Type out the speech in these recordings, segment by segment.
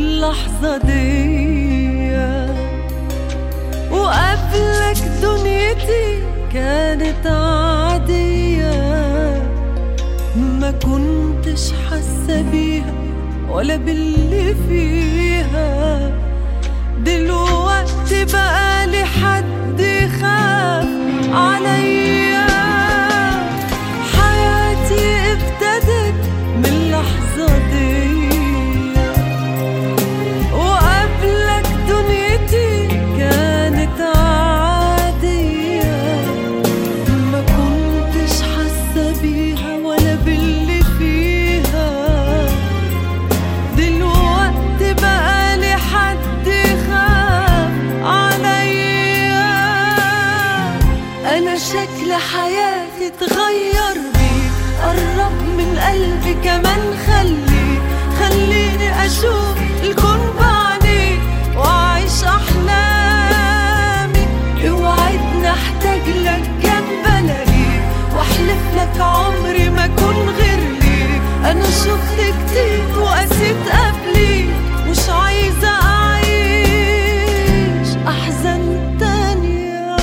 اللحظة دي وقبلك دنيتي كانت عادية ما كنتش حاسة بيها ولا باللي فيها دلوقتي بقالي حد يخاف عليا حياتي ابتدت من اللحظة دي وقبلك دنيتي كانت عادية ما كنتش حاسة بيها ولا باللي فيها دلوقتي بقالي حد يخاف عليا انا شكل حياتي اتغير بيك قرب من قلبي كمان خليك خليني اشوف الكون بعينيك واعيش احلامي اوعدني احتاج لك جنب الاقيك واحلف لك عمري ما اكون غير ليك انا شفت كتير وقسيت قبليك مش عايزه اعيش احزان تانيه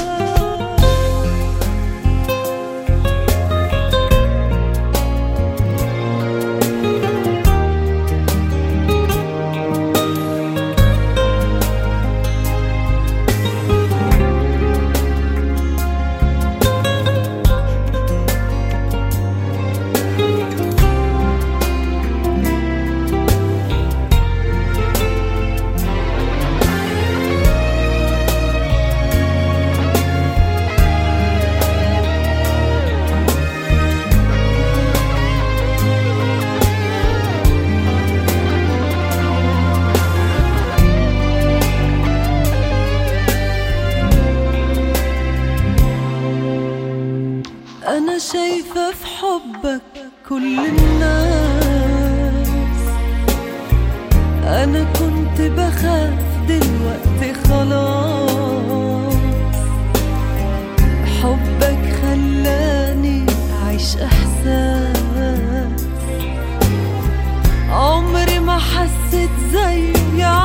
أنا شايفة في حبك كل الناس أنا كنت بخاف دلوقتي خلاص حبك خلاني أعيش إحساس عمري ما حسيت زيه يا